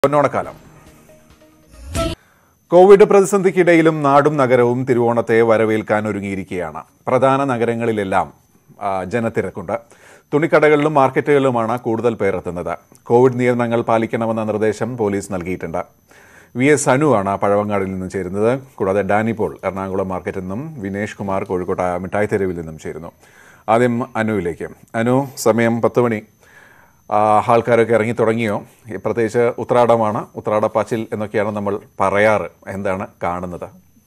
പൊന്നോണക്കാലം Covid പ്രതിസന്ധിക്കിടയിലും നാടും നഗരവും തിരുവോണത്തെ വരവേൽക്കാൻ ഒരുങ്ങിയിരിക്കുകയാണ് പ്രധാന നഗരങ്ങളിലെല്ലാം ആ, ജനത്തിരക്കുണ്ട് തുണിക്കടകളിലും മാർക്കറ്റുകളിലുമാണ് കൂടുതൽ പേർ എത്തുന്നത് കോവിഡ് നിയന്ത്രണങ്ങൾ പാലിക്കണമെന്ന നിർദ്ദേശം പോലീസ് നൽകിയിട്ടുണ്ട് വി എസ് അനു ആണ് പഴവങ്ങാടിൽ നിന്നും ചേരുന്നത് കൂടാതെ ഡാനി പോൾ എറണാകുളം മാർക്കറ്റിൽ നിന്നും വിനേഷ് കുമാർ കോഴിക്കോട് മിഠായി തെരുവിൽ നിന്നും ചേരുന്നു ആദ്യം അനുവിലേക്ക് അനു സമയം പത്ത് മണി ആ, ആൾക്കാരൊക്കെ ഇറങ്ങി തുടങ്ങിയോ ഈ പ്രത്യേകിച്ച് ഉത്രാടമാണ് ഉത്രാടപ്പാച്ചിൽ എന്നൊക്കെയാണ് നമ്മൾ പറയാറ് എന്താണ് കാണുന്നത്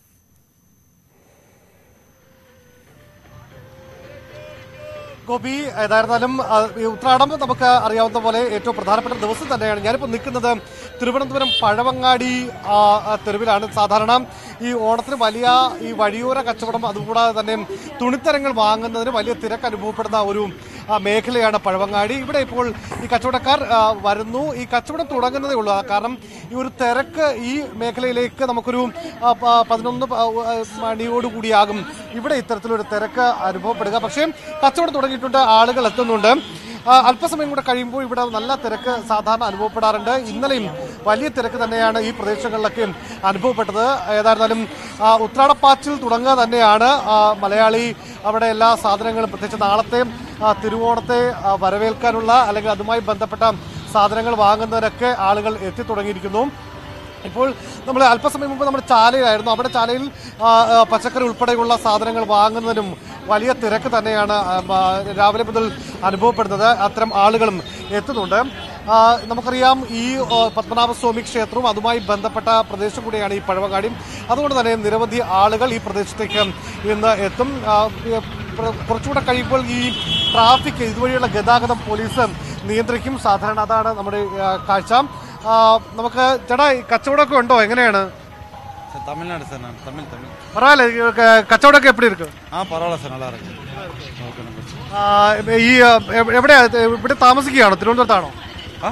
ഗോപി ഏതായിരുന്നാലും ആ, ഈ ഉത്രാടം നമുക്ക് അറിയാവുന്ന പോലെ ഏറ്റവും പ്രധാനപ്പെട്ട ദിവസം തന്നെയാണ് ഞാനിപ്പോൾ നിൽക്കുന്നത് തിരുവനന്തപുരം പഴവങ്ങാടി ആ, ആ, തെരുവിലാണ് സാധാരണ ഈ ഓണത്തിന് വലിയ ഈ വഴിയോര കച്ചവടം അതുകൂടാതെ തന്നെ തുണിത്തരങ്ങൾ വാങ്ങുന്നതിന് വലിയ തിരക്ക് അനുഭവപ്പെടുന്ന ഒരു ആ, മേഖലയാണ് പഴവങ്ങാടി ഇവിടെ ഇപ്പോൾ ഈ കച്ചവടക്കാർ ആ, വരുന്നു ഈ കച്ചവടം തുടങ്ങുന്നതേ ഉള്ളൂ ആ, കാരണം ഈ ഒരു തിരക്ക് ഈ മേഖലയിലേക്ക് നമുക്കൊരു ആ, പ- പതിനൊന്ന് പ- ആ, മണിയോടുകൂടിയാകും ഇവിടെ ഇത്തരത്തിലൊരു തിരക്ക് അനുഭവപ്പെടുക പക്ഷേ കച്ചവടം തുടങ്ങിയിട്ടുണ്ട് ആളുകൾ എത്തുന്നുണ്ട് ആ, അല്പസമയം കൂടെ കഴിയുമ്പോൾ ഇവിടെ നല്ല തിരക്ക് സാധാരണ അനുഭവപ്പെടാറുണ്ട് ഇന്നലെയും വലിയ തിരക്ക് തന്നെയാണ് ഈ പ്രദേശങ്ങളിലൊക്കെ അനുഭവപ്പെട്ടത് ഏതായിരുന്നാലും ആ, ഉത്രാടപ്പാച്ചിൽ തുടങ്ങുക തന്നെയാണ് ആ, മലയാളി അവിടെ എല്ലാ സാധനങ്ങളും പ്രത്യേകിച്ച് നാളത്തെ ആ, തിരുവോണത്തെ ആ, വരവേൽക്കാനുള്ള അല്ലെങ്കിൽ അതുമായി ബന്ധപ്പെട്ട സാധനങ്ങൾ വാങ്ങുന്നതിനൊക്കെ ആളുകൾ എത്തിത്തുടങ്ങിയിരിക്കുന്നു ഇപ്പോൾ നമ്മൾ അല്പസമയം മുമ്പ് നമ്മുടെ ചാലയിലായിരുന്നു അവിടെ ചാലയിൽ ആ, ആ, പച്ചക്കറി ഉൾപ്പെടെയുള്ള സാധനങ്ങൾ വാങ്ങുന്നതിനും വലിയ തിരക്ക് തന്നെയാണ് ആ, ആ, രാവിലെ മുതൽ അനുഭവപ്പെടുന്നത് അത്തരം ആളുകളും എത്തുന്നുണ്ട് ആ, നമുക്കറിയാം ഈ ആ, പത്മനാഭസ്വാമി ക്ഷേത്രവും അതുമായി ബന്ധപ്പെട്ട പ്രദേശം കൂടിയാണ് ഈ പഴവങ്ങാടിയും അതുകൊണ്ട് തന്നെ നിരവധി ആളുകൾ ഈ പ്രദേശത്തേക്ക് ഇന്ന് എത്തും ആ, ഈ, പ്ര- കുറച്ചുകൂടെ കഴിയുമ്പോൾ ഈ ട്രാഫിക് ഇതുവഴിയുള്ള ഗതാഗതം പോലീസ് നിയന്ത്രിക്കും സാധാരണ അതാണ് നമ്മുടെ ആ, കാഴ്ച ആ, നമുക്ക് ചേട്ടാ ഈ കച്ചവടമൊക്കെ ഉണ്ടോ എങ്ങനെയാണ് சார் தமிழ்நாடு சார் நான் தமிழ் தமிழ் പറയല്ലേ ഈ ക- കച്ചവടമൊക്കെ എപ്പിടി ഇരിക്കും ஆ பரவாயில்ல சார் நல்லா இருக்கு ஓகே நம்பர் ആ, ഈ ആ, എ- എവിടെയാ ഇത് ഇവിടെ താമസിക്കുകയാണോ തിരുവനന്തപുരത്താണോ ஆ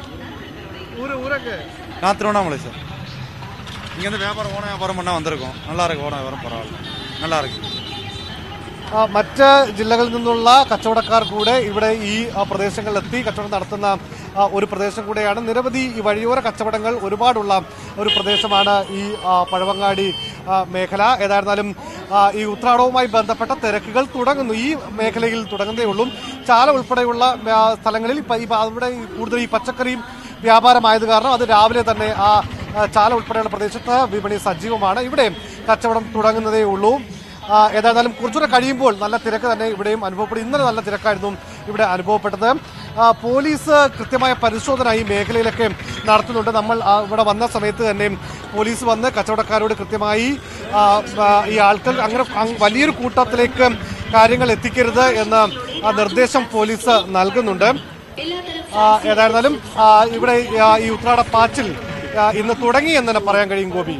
ഊര് ഊരൊക്കെ நான் திருவண்ணாமலை சார் இங்கேருந்து வியாபாரம் ஓன வியாபாரம் பண்ணால் வந்திருக்கோம் நல்லா இருக்கு ஓன வியாபாரம் பரவாயில்ல நல்லா இருக்கு ആ, മറ്റ് ജില്ലകളിൽ നിന്നുള്ള കച്ചവടക്കാർ കൂടെ ഇവിടെ ഈ ആ, പ്രദേശങ്ങളിലെത്തി കച്ചവടം നടത്തുന്ന ആ, ഒരു പ്രദേശം കൂടെയാണ് നിരവധി ഈ വഴിയോര കച്ചവടങ്ങൾ ഒരുപാടുള്ള ഒരു പ്രദേശമാണ് ഈ ആ, പഴവങ്ങാടി ആ, മേഖല ഏതായിരുന്നാലും ആ, ഈ ഉത്രാടവുമായി ബന്ധപ്പെട്ട തിരക്കുകൾ തുടങ്ങുന്നു ഈ മേഖലയിൽ തുടങ്ങുന്നതേ ഉള്ളൂ ചാല ഉൾപ്പെടെയുള്ള ആ, സ്ഥലങ്ങളിൽ ഇപ്പ- ഈ അവിടെ ഈ കൂടുതൽ ഈ പച്ചക്കറിയും വ്യാപാരമായത് കാരണം അത് രാവിലെ തന്നെ ആ ആ, ചാല ഉൾപ്പെടെയുള്ള പ്രദേശത്ത് വിപണി സജീവമാണ് ഇവിടെ കച്ചവടം തുടങ്ങുന്നതേ ഉള്ളൂ ആ, ഏതായിരുന്നാലും കുറച്ചുകൂടെ കഴിയുമ്പോൾ നല്ല തിരക്ക് തന്നെ ഇവിടെയും അനുഭവപ്പെടും ഇന്നലെ നല്ല തിരക്കായിരുന്നു ഇവിടെ അനുഭവപ്പെട്ടത് ആ, പോലീസ് കൃത്യമായ പരിശോധന ഈ മേഖലയിലൊക്കെ നടത്തുന്നുണ്ട് നമ്മൾ ആ, ഇവിടെ വന്ന സമയത്ത് തന്നെ പോലീസ് വന്ന് കച്ചവടക്കാരോട് കൃത്യമായി ആ, ആ, ഈ ആൾക്കാർ അങ്ങനെ അങ് വലിയൊരു കൂട്ടത്തിലേക്ക് കാര്യങ്ങൾ എത്തിക്കരുത് എന്ന ആ, നിർദ്ദേശം പോലീസ് നൽകുന്നുണ്ട് ആ, ഏതായിരുന്നാലും ആ, ഇവിടെ ആ, ഈ ഉത്രാട പാച്ചിൽ ആ, ഇന്ന് തുടങ്ങി എന്ന് തന്നെ പറയാൻ കഴിയും ഗോപി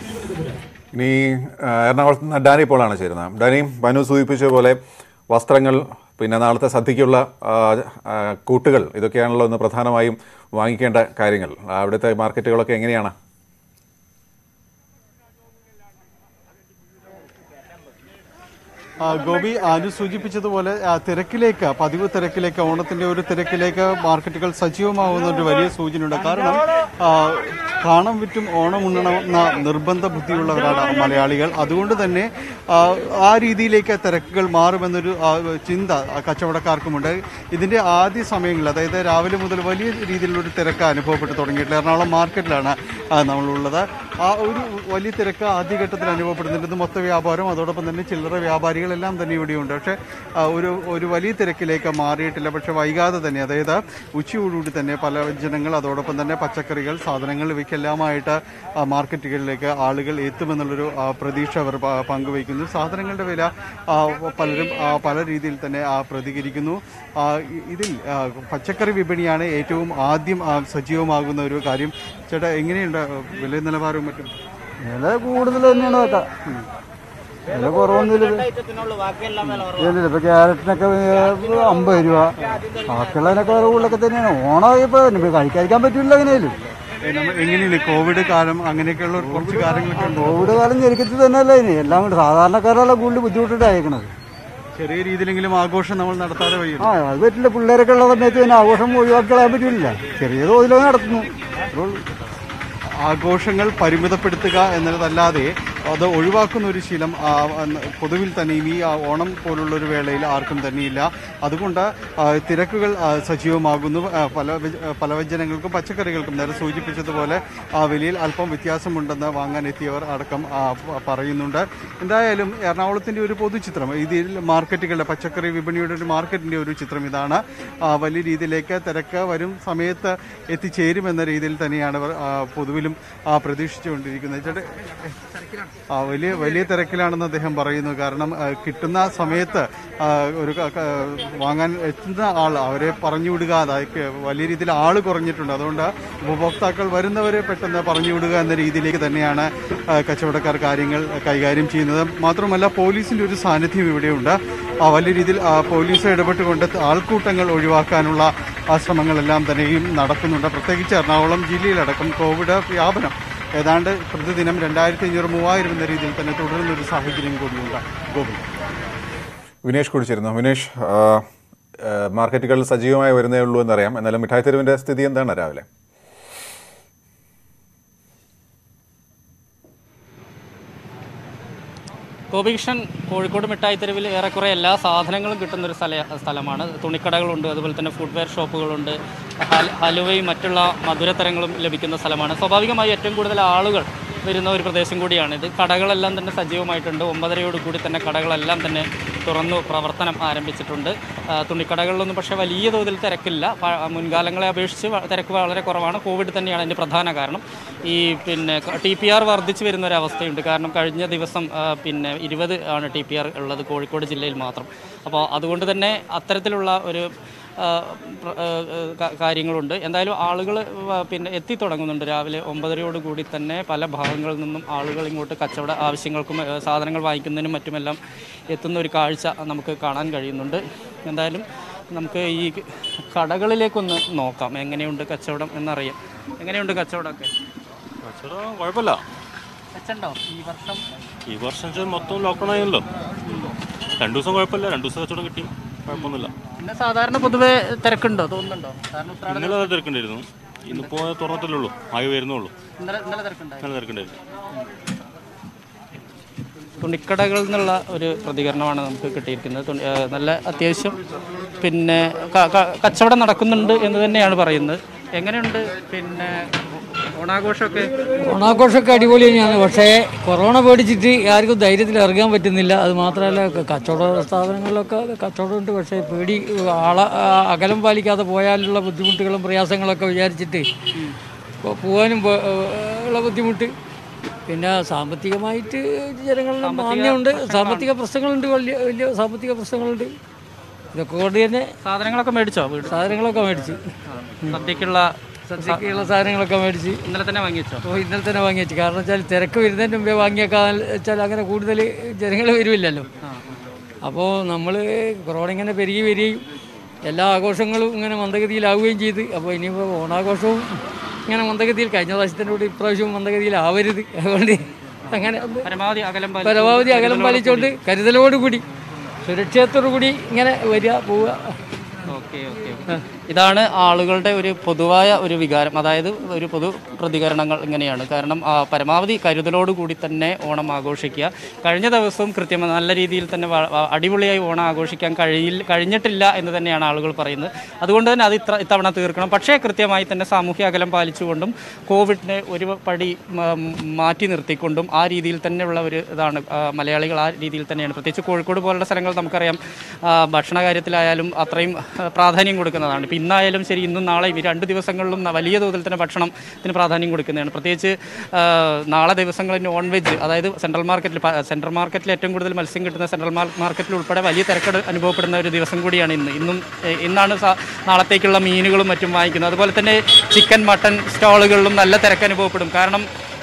ഇനി ആ, എറണാകുളത്ത് നിന്ന് ഡാനി പോളാണ് ചേരുന്നത് ഡാനി ബനു സൂചിപ്പിച്ച പോലെ വസ്ത്രങ്ങൾ പിന്നെ നാളത്തെ സദ്യക്കുള്ള ആ, ആ, കൂട്ടുകൾ ഇതൊക്കെയാണല്ലോ ഇന്ന് പ്രധാനമായും വാങ്ങിക്കേണ്ട കാര്യങ്ങൾ ആ, അവിടുത്തെ മാർക്കറ്റുകളൊക്കെ എങ്ങനെയാണ് ആ, ഗോപി അനു സൂചിപ്പിച്ചതുപോലെ ആ, തിരക്കിലേക്ക് പതിവ് തിരക്കിലേക്ക് ഓണത്തിന്റെ ഒരു തിരക്കിലേക്ക് മാർക്കറ്റുകൾ സജീവമാവുന്ന ഒരു വലിയ സൂചനയുണ്ട് കാരണം ആ, കാണം വിറ്റും ഓണം ഉണ്ണണമെന്ന നിർബന്ധ ബുദ്ധിയുള്ളവരാണ് മലയാളികൾ അതുകൊണ്ട് തന്നെ ആ, ആ രീതിയിലേക്ക് തിരക്കുകൾ മാറുമെന്നൊരു ആ, ചിന്ത ആ, കച്ചവടക്കാർക്കുമുണ്ട് ഇതിന്റെ ആദ്യ സമയങ്ങളിൽ അതായത് രാവിലെ മുതൽ വലിയ രീതിയിലുള്ള ഒരു തിരക്ക് അനുഭവപ്പെട്ട് തുടങ്ങിയിട്ടില്ല എറണാകുളം മാർക്കറ്റിലാണ് ആ, നമ്മളുള്ളത് ആ ഒരു വലിയ തിരക്ക് ആദ്യഘട്ടത്തിൽ അനുഭവപ്പെടുന്നുണ്ട് ഇത് മൊത്ത വ്യാപാരം അതോടൊപ്പം തന്നെ ചില്ലറ വ്യാപാരികളെല്ലാം തന്നെ ഇവിടെയുണ്ട് പക്ഷേ ആ, ഒരു ഒരു വലിയ തിരക്കിലേക്ക് മാറിയിട്ടില്ല പക്ഷെ വൈകാതെ തന്നെ അതായത് ഉച്ചയോടുകൂടി തന്നെ പല ജനങ്ങൾ അതോടൊപ്പം തന്നെ പച്ചക്കറികൾ സാധനങ്ങൾ ഇവയ്ക്കെല്ലാമായിട്ട് ആ, മാർക്കറ്റുകളിലേക്ക് ആളുകൾ എത്തുമെന്നുള്ളൊരു ആ, പ്രതീക്ഷ അവർ പ- പങ്കുവയ്ക്കുന്നു സാധനങ്ങളുടെ വില ആ, പലരും ആ, പല രീതിയിൽ തന്നെ ആ, പ്രതികരിക്കുന്നു ആ, ഇ- ഇതിൽ ആ, പച്ചക്കറി വിപണിയാണ് ഏറ്റവും ആദ്യം ആ, സജീവമാകുന്ന ഒരു കാര്യം ചേട്ടാ എങ്ങനെയുണ്ട് വില നിലവാരവും മറ്റും വില കൂടുതൽ തന്നെയാണ് വെക്കാം വില കുറവൊന്നുമില്ല ഇല്ല ഇപ്പൊ ക്യാരറ്റിനൊക്കെ ഏ, അമ്പത് രൂപ ബാക്കിയുള്ളതിനൊക്കെ വില കൂടുതലൊക്കെ തന്നെയാണ് ഓണം ഇപ്പൊ ഇപ്പൊ കഴിക്കാതിരിക്കാൻ പറ്റില്ല എങ്ങനെയാലും ഏ, നമ്മ എങ്ങനെയാണ് കോവിഡ് കാലം അങ്ങനെയൊക്കെയുള്ള കുറച്ച് കാര്യങ്ങളൊക്കെ ഉണ്ട് കോവിഡ് കാലം ഞെരുക്കത്തിൽ തന്നെയല്ലേ ഇനി എല്ലാം കൊണ്ട് സാധാരണക്കാരല്ല കൂടുതൽ ബുദ്ധിമുട്ടിട്ട് അയക്കണത് ചെറിയ രീതിയിലെങ്കിലും ആഘോഷം നമ്മൾ നടത്താതെ വയ്യ ആ അത് പറ്റില്ല പിള്ളേരൊക്കെ ഉള്ള സമയത്ത് പിന്നെ ആഘോഷം ഒഴിവാക്കി കളയാൻ പറ്റില്ല ചെറിയ തോതിലൊക്കെ നടത്തുന്നു അത്രേ ഉള്ളൂ ആഘോഷങ്ങൾ പരിമിതപ്പെടുത്തുക എന്നതല്ലാതെ അത് ഒഴിവാക്കുന്ന ഒരു ശീലം ആ, അന്ന് പൊതുവിൽ തന്നെയും ഈ ആ, ഓണം പോലുള്ള ഒരു വേളയിൽ ആർക്കും തന്നെയില്ല അതുകൊണ്ട് ആ, തിരക്കുകൾ ആ, സജീവമാകുന്നു ആ, പല വ്യ- പലവ്യഞ്ജനങ്ങൾക്കും പച്ചക്കറികൾക്കും നേരെ സൂചിപ്പിച്ചതുപോലെ ആ വിലയിൽ അല്പം വ്യത്യാസമുണ്ടെന്ന് വാങ്ങാനെത്തിയവർ അടക്കം ആ, പ- പറയുന്നുണ്ട് എന്തായാലും എറണാകുളത്തിൻ്റെ ഒരു പൊതുചിത്രം ഇതിൽ മാർക്കറ്റുകളുടെ പച്ചക്കറി വിപണിയുടെ ഒരു മാർക്കറ്റിൻ്റെ ഒരു ചിത്രം ഇതാണ് ആ, വലിയ രീതിയിലേക്ക് തിരക്ക് വരും സമയത്ത് എത്തിച്ചേരുമെന്ന രീതിയിൽ തന്നെയാണ് അവർ ആ, പൊതുവിലും ആ, പ്രതീക്ഷിച്ചുകൊണ്ടിരിക്കുന്നത് ചേട്ടാ ആ വലിയ വലിയ തിരക്കിലാണെന്ന് അദ്ദേഹം പറയുന്നു കാരണം ആ, കിട്ടുന്ന സമയത്ത് ആ, ഒരു ക- ക- വാങ്ങാൻ എത്തുന്ന ആൾ അവരെ പറഞ്ഞു വിടുക അതായത് വലിയ രീതിയിൽ ആൾ കുറഞ്ഞിട്ടുണ്ട് അതുകൊണ്ട് ഉപഭോക്താക്കൾ വരുന്നവരെ പെട്ടെന്ന് പറഞ്ഞു വിടുക എന്ന രീതിയിലേക്ക് തന്നെയാണ് ആ, കച്ചവടക്കാർ കാര്യങ്ങൾ കൈകാര്യം ചെയ്യുന്നത് മാത്രമല്ല പോലീസിന്റെ ഒരു സാന്നിധ്യം ഇവിടെയുണ്ട് ആ, വലിയ രീതിയിൽ ആ, പോലീസ് ഇടപെട്ടുകൊണ്ട് ആൾക്കൂട്ടങ്ങൾ ഒഴിവാക്കാനുള്ള ആ ശ്രമങ്ങളെല്ലാം തന്നെയും നടക്കുന്നുണ്ട് പ്രത്യേകിച്ച് എറണാകുളം ജില്ലയിലടക്കം കോവിഡ് വ്യാപനം ഏതാണ്ട് പ്രതിദിനം രണ്ടായിരത്തി അഞ്ഞൂറ് മൂവായിരം എന്ന രീതിയിൽ തന്നെ തുടരുന്ന ഒരു സാഹചര്യം കൂടിയുണ്ട് ഗോപി വിനേഷ് കുടിച്ചിരുന്നു വിനേഷ് ആ, ആ, മാർക്കറ്റുകൾ സജീവമായി വരുന്നേ ഉള്ളൂ എന്നറിയാം എന്നാലും മിഠായി തെരുവിന്റെ സ്ഥിതി എന്താണ് രാവിലെ ഗോപികൃഷ്ണൻ കോഴിക്കോട് മിഠായി തെരുവിൽ ഏറെക്കുറെ എല്ലാ സാധനങ്ങളും കിട്ടുന്ന ഒരു സ്ഥല സ്ഥലമാണ് തുണിക്കടകളുണ്ട് അതുപോലെ തന്നെ ഫുഡ്വെയർ ഷോപ്പുകളുണ്ട് ഹൽ- ഹലുവയും മറ്റുള്ള മധുരത്തരങ്ങളും ലഭിക്കുന്ന സ്ഥലമാണ് സ്വാഭാവികമായി ഏറ്റവും കൂടുതൽ ആളുകൾ വരുന്ന ഒരു പ്രദേശം കൂടിയാണ് ഇത് കടകളെല്ലാം തന്നെ സജീവമായിട്ടുണ്ട് ഒമ്പതരയോട് കൂടി തന്നെ കടകളെല്ലാം തന്നെ തുറന്നു പ്രവർത്തനം ആരംഭിച്ചിട്ടുണ്ട് ആ, തുണിക്കടകളിലൊന്നും പക്ഷേ വലിയ തോതിൽ തിരക്കില്ല പ- മുൻകാലങ്ങളെ അപേക്ഷിച്ച് വ- തിരക്ക് വളരെ കുറവാണ് കോവിഡ് തന്നെയാണ് അതിൻ്റെ പ്രധാന കാരണം ഈ പിന്നെ ടി പി ആർ വർദ്ധിച്ചു വരുന്ന ഒരു അവസ്ഥയുണ്ട് കാരണം കഴിഞ്ഞ ദിവസം ആ, പിന്നെ ഇരുപത് ആണ് ടി പി ആർ ഉള്ളത് കോഴിക്കോട് ജില്ലയിൽ മാത്രം അപ്പോൾ അതുകൊണ്ട് തന്നെ അത്തരത്തിലുള്ള ഒരു ആ, പ്ര- ആ, ആ, ക- കാര്യങ്ങളുണ്ട് എന്തായാലും ആളുകൾ പിന്നെ എത്തിത്തുടങ്ങുന്നുണ്ട് രാവിലെ ഒമ്പതരയോട് കൂടി തന്നെ പല ഭാഗങ്ങളിൽ നിന്നും ആളുകൾ ഇങ്ങോട്ട് കച്ചവട ആവശ്യങ്ങൾക്കും ആ, സാധനങ്ങൾ വാങ്ങിക്കുന്നതിനും മറ്റുമെല്ലാം എത്തുന്ന ഒരു കാഴ്ച നമുക്ക് കാണാൻ കഴിയുന്നുണ്ട് എന്തായാലും നമുക്ക് ഈ കടകളിലേക്കൊന്ന് നോക്കാം എങ്ങനെയുണ്ട് കച്ചവടം എന്നറിയാം എങ്ങനെയുണ്ട് കച്ചവടമൊക്കെ കച്ചവടം കുഴപ്പമില്ല മെച്ചമുണ്ടോ ഈ വർഷം ഈ വർഷം വെച്ചാൽ മൊത്തം ലോക്ക്ഡൗൺ ആയല്ലോ രണ്ടു ദിവസം കുഴപ്പമില്ല രണ്ടു ദിവസം കച്ചവടം കിട്ടി കുഴപ്പമൊന്നുമില്ല പിന്നെ സാധാരണ പൊതുവെ തിരക്കുണ്ടോ തോന്നുന്നുണ്ടോ കാരണം ഉത്രാടം ഇന്നലെ അത് തിരക്കുണ്ടായിരുന്നു ഇന്നിപ്പോൾ തുറന്നിട്ടല്ലേ ഉള്ളൂ ആയി വരുന്നുള്ളൂ ഇന്നലെ ഇന്നലെ തിരക്കുണ്ടായി ഇന്നലെ തിരക്കുണ്ടായിരുന്നു തുണിക്കടകളിൽ നിന്നുള്ള ഒരു പ്രതികരണമാണ് നമുക്ക് കിട്ടിയിരിക്കുന്നത് തുണി ആ, നല്ല അത്യാവശ്യം പിന്നെ ക- ക- കച്ചവടം നടക്കുന്നുണ്ട് എന്ന് തന്നെയാണ് പറയുന്നത് എങ്ങനെയുണ്ട് പിന്നെ ഓണാഘോഷമൊക്കെ ഓണാഘോഷമൊക്കെ അടിപൊളി തന്നെയാണ് പക്ഷേ കൊറോണ പേടിച്ചിട്ട് ആർക്കും ധൈര്യത്തിൽ ഇറങ്ങാൻ പറ്റുന്നില്ല അത് മാത്രമല്ല ക- കച്ചവട സ്ഥാപനങ്ങളിലൊക്കെ കച്ചവടമുണ്ട് പക്ഷേ പേടി ആള ആ, അകലം പാലിക്കാതെ പോയാലുള്ള ബുദ്ധിമുട്ടുകളും പ്രയാസങ്ങളൊക്കെ വിചാരിച്ചിട്ട് ഇപ്പോൾ പോകാനും പോ- ഉള്ള ബുദ്ധിമുട്ട് പിന്നെ സാമ്പത്തികമായിട്ട് ജനങ്ങളുടെ മാന്യമുണ്ട് സാമ്പത്തിക പ്രശ്നങ്ങളുണ്ട് വലിയ വലിയ സാമ്പത്തിക പ്രശ്നങ്ങളുണ്ട് ഇതൊക്കെ കൊണ്ട് തന്നെ സാധനങ്ങളൊക്കെ മേടിച്ചോ വീട് സാധനങ്ങളൊക്കെ മേടിച്ച് സദ്യക്കുള്ള സദ്യക്കുള്ള സാധനങ്ങളൊക്കെ മേടിച്ച് ഇന്നലെ തന്നെ വാങ്ങിച്ചോ അപ്പോൾ ഇന്നലെ തന്നെ വാങ്ങി വെച്ചു കാരണം വെച്ചാൽ തിരക്ക് വരുന്നതിന് മുമ്പേ വാങ്ങിയേക്കാൻ വെച്ചാൽ അങ്ങനെ കൂടുതൽ ജനങ്ങൾ വരുമില്ലല്ലോ അപ്പോൾ നമ്മൾ കൊറോണ ഇങ്ങനെ പെരുകി വരികയും എല്ലാ ആഘോഷങ്ങളും ഇങ്ങനെ മന്ദഗതിയിലാവുകയും ചെയ്ത് അപ്പോൾ ഇനിയിപ്പോൾ ഓണാഘോഷവും ഇങ്ങനെ മന്ദഗതിയിൽ കഴിഞ്ഞ പ്രാവശ്യത്തിൻ്റെ കൂടെ ഇപ്രാവശ്യവും മന്ദഗതിയിലാവരുത് അതുകൊണ്ട് അങ്ങനെ ഒന്ന് പരമാവധി അകലം പാലിച്ച് പരമാവധി അകലം പാലിച്ചുകൊണ്ട് കരുതലോടുകൂടി സുരക്ഷിതത്തോടു കൂടി ഇങ്ങനെ വരിക പോവുക ഓക്കെ ഓക്കെ ഇതാണ് ആളുകളുടെ ഒരു പൊതുവായ ഒരു വികാരം അതായത് ഒരു പൊതു പ്രതികരണങ്ങൾ ഇങ്ങനെയാണ് കാരണം ആ, പരമാവധി കരുതലോടുകൂടി തന്നെ ഓണം ആഘോഷിക്കുക കഴിഞ്ഞ ദിവസവും കൃത്യമായി നല്ല രീതിയിൽ തന്നെ വ- വ- അടിപൊളിയായി ഓണം ആഘോഷിക്കാൻ കഴിയില്ല കഴിഞ്ഞിട്ടില്ല എന്ന് തന്നെയാണ് ആളുകൾ പറയുന്നത് അതുകൊണ്ട് തന്നെ അത് ഇത്ര ഇത്തവണ തീർക്കണം പക്ഷേ കൃത്യമായി തന്നെ സാമൂഹ്യ അകലം പാലിച്ചുകൊണ്ടും കോവിഡിനെ ഒരു പടി മ- മാറ്റി നിർത്തിക്കൊണ്ടും ആ രീതിയിൽ തന്നെയുള്ള ഒരു ഇതാണ് ആ, മലയാളികൾ ആ രീതിയിൽ തന്നെയാണ് പ്രത്യേകിച്ച് കോഴിക്കോട് പോലുള്ള സ്ഥലങ്ങൾ നമുക്കറിയാം ആ, ഭക്ഷണ കാര്യത്തിലായാലും അത്രയും ആ, പ്രാധാന്യം കൊടുക്കുന്നതാണ് ഇപ്പോൾ ഇന്നായാലും ശരി ഇന്നും നാളെയും ഈ രണ്ട് ദിവസങ്ങളിലും ന- വലിയ തോതിൽ തന്നെ ഭക്ഷണത്തിന് പ്രാധാന്യം കൊടുക്കുന്നതാണ് പ്രത്യേകിച്ച് ആ, നാളെ ദിവസങ്ങളിൽ നോൺ വെജ് അതായത് സെൻട്രൽ മാർക്കറ്റിൽ പ- സെൻട്രൽ മാർക്കറ്റിൽ ഏറ്റവും കൂടുതൽ മത്സ്യം കിട്ടുന്ന സെൻട്രൽ മാർ- മാർക്കറ്റിൽ ഉൾപ്പെടെ വലിയ തിരക്കട് അനുഭവപ്പെടുന്ന ഒരു ദിവസം കൂടിയാണ് ഇന്ന് ഇന്നും ഏ, ഇന്നാണ് സ- നാളത്തേക്കുള്ള മീനുകളും മറ്റും വാങ്ങിക്കുന്നത് അതുപോലെ തന്നെ ചിക്കൻ മട്ടൺ സ്റ്റാളുകളിലും നല്ല തിരക്ക് അനുഭവപ്പെടും കാരണം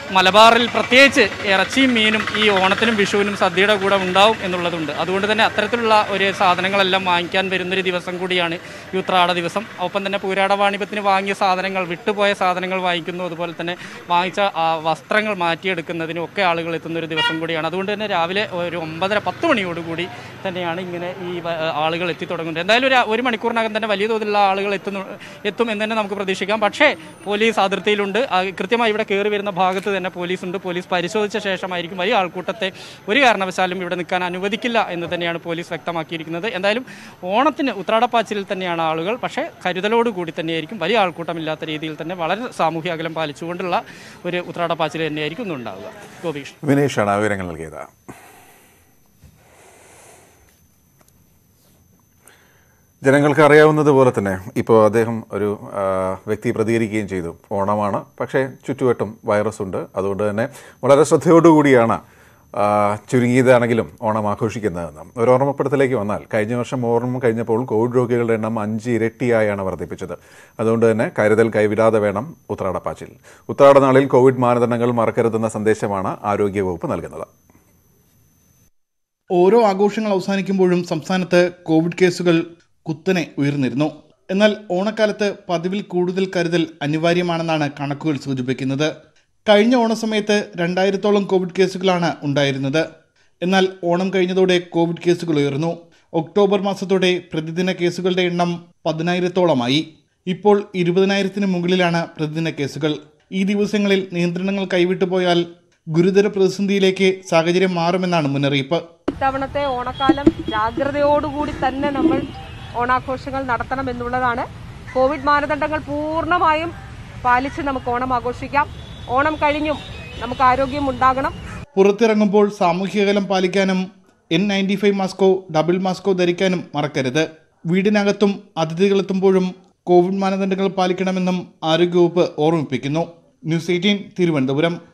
മലബാറിൽ പ്രത്യേകിച്ച് ഇറച്ചിയും മീനും ഈ ഓണത്തിനും വിഷുവിനും സദ്യയുടെ കൂടെ ഉണ്ടാവും എന്നുള്ളതുണ്ട് അതുകൊണ്ട് തന്നെ അത്തരത്തിലുള്ള ഒരു സാധനങ്ങളെല്ലാം വാങ്ങിക്കാൻ വരുന്നൊരു ദിവസം കൂടിയാണ് ഈ ഉത്രാട ദിവസം ഒപ്പം തന്നെ പൂരാട വാണിഭത്തിന് വാങ്ങിയ സാധനങ്ങൾ വിട്ടുപോയ സാധനങ്ങൾ വാങ്ങിക്കുന്നു അതുപോലെ തന്നെ വാങ്ങിച്ച ആ, വസ്ത്രങ്ങൾ മാറ്റിയെടുക്കുന്നതിനും ഒക്കെ ആളുകൾ എത്തുന്ന ഒരു ദിവസം കൂടിയാണ് അതുകൊണ്ട് തന്നെ രാവിലെ ഒരു ഒമ്പതര പത്ത് മണിയോടുകൂടി തന്നെയാണ് ഇങ്ങനെ ഈ വ- ആളുകൾ എത്തി തുടങ്ങുന്നത് എന്തായാലും ഒരു ഒരു മണിക്കൂറിനകം തന്നെ വലിയ തോതിലുള്ള ആളുകൾ എത്തുന്നു എത്തും എന്ന് തന്നെ നമുക്ക് പ്രതീക്ഷിക്കാം പക്ഷേ പോലീസ് അതിർത്തിയിലുണ്ട് ആ, കൃത്യമായി ഇവിടെ കയറി വരുന്ന ഭാഗത്ത് തന്നെ പോലീസ് ഉണ്ട് പോലീസ് പരിശോധിച്ച ശേഷമായിരിക്കും വലിയ ആൾക്കൂട്ടത്തെ ഒരു കാരണവശാലും ഇവിടെ നിൽക്കാൻ അനുവദിക്കില്ല എന്ന് തന്നെയാണ് പോലീസ് വ്യക്തമാക്കിയിരിക്കുന്നത് എന്തായാലും ഓണത്തിന് ഉത്രാടപ്പാച്ചിലിൽ തന്നെയാണ് ആളുകൾ പക്ഷേ കരുതലോടുകൂടി തന്നെയായിരിക്കും വലിയ ആൾക്കൂട്ടമില്ലാത്ത രീതിയിൽ തന്നെ വളരെ സാമൂഹ്യ അകലം പാലിച്ചുകൊണ്ടുള്ള ഒരു ഉത്രാടപ്പാച്ചിൽ തന്നെയായിരിക്കും ഇന്ന് ഉണ്ടാവുക ഗോപീഷ് വിനേഷാണ് ആ വിവരങ്ങൾ നൽകിയത് ജനങ്ങൾക്ക് അറിയാവുന്നതുപോലെ തന്നെ ഇപ്പോൾ അദ്ദേഹം ഒരു ആ, വ്യക്തി പ്രതികരിക്കുകയും ചെയ്തു ഓണമാണ് പക്ഷേ ചുറ്റുവട്ടം വൈറസ് ഉണ്ട് അതുകൊണ്ട് തന്നെ വളരെ ശ്രദ്ധയോടുകൂടിയാണ് ആ, ചുരുങ്ങിയതാണെങ്കിലും ഓണം ആഘോഷിക്കുന്നതെന്ന് ഒരു ഓർമ്മപ്പെടുത്തലേക്ക് വന്നാൽ കഴിഞ്ഞ വർഷം ഓർമ്മ കഴിഞ്ഞപ്പോൾ കോവിഡ് രോഗികളുടെ എണ്ണം അഞ്ച് ഇരട്ടിയായാണ് വർദ്ധിപ്പിച്ചത് അതുകൊണ്ട് തന്നെ കരുതൽ കൈവിടാതെ വേണം ഉത്രാടപ്പാച്ചിൽ ഉത്രാട നാളിൽ കോവിഡ് മാനദണ്ഡങ്ങൾ മറക്കരുതെന്ന സന്ദേശമാണ് ആരോഗ്യവകുപ്പ് നൽകുന്നത് ഓരോ ആഘോഷങ്ങൾ അവസാനിക്കുമ്പോഴും സംസ്ഥാനത്ത് കോവിഡ് കേസുകൾ കുത്തനെ ഉയർന്നിരുന്നു എന്നാൽ ഓണക്കാലത്ത് പതിവിൽ കൂടുതൽ കരുതൽ അനിവാര്യമാണെന്നാണ് കണക്കുകൾ സൂചിപ്പിക്കുന്നത് കഴിഞ്ഞ ഓണസമയത്ത് രണ്ടായിരത്തോളം കോവിഡ് കേസുകളാണ് ഉണ്ടായിരുന്നത് എന്നാൽ ഓണം കഴിഞ്ഞതോടെ കോവിഡ് കേസുകൾ ഉയർന്നു ഒക്ടോബർ മാസത്തോടെ പ്രതിദിന കേസുകളുടെ എണ്ണം പതിനായിരത്തോളമായി ഇപ്പോൾ ഇരുപതിനായിരത്തിന് മുകളിലാണ് പ്രതിദിന കേസുകൾ ഈ ദിവസങ്ങളിൽ നിയന്ത്രണങ്ങൾ കൈവിട്ടു പോയാൽ ഗുരുതര പ്രതിസന്ധിയിലേക്ക് സാഹചര്യം മാറുമെന്നാണ് മുന്നറിയിപ്പ് ഇത്തവണത്തെ ഓണക്കാലം ജാഗ്രതയോടുകൂടി തന്നെ നമ്മൾ ഓണാഘോഷങ്ങൾ നടത്തണം എന്നുള്ളതാണ് കോവിഡ് മാനദണ്ഡങ്ങൾ പൂർണ്ണമായും പാലിച്ച് നമുക്ക് ഓണം ആഘോഷിക്കാം ഓണം കഴിഞ്ഞും നമുക്ക് ആരോഗ്യം ഉണ്ടാകണം പുറത്തിറങ്ങുമ്പോൾ സാമൂഹ്യ പാലിക്കാനും എൻ നയൻറ്റി ഫൈവ് മാസ്കോ ഡബിൾ മാസ്കോ ധരിക്കാനും മറക്കരുത് വീടിനകത്തും അതിഥികളെത്തുമ്പോഴും കോവിഡ് മാനദണ്ഡങ്ങൾ പാലിക്കണമെന്നും ആരോഗ്യവകുപ്പ് ഓർമ്മിപ്പിക്കുന്നു ന്യൂസ് എയ്റ്റീൻ തിരുവനന്തപുരം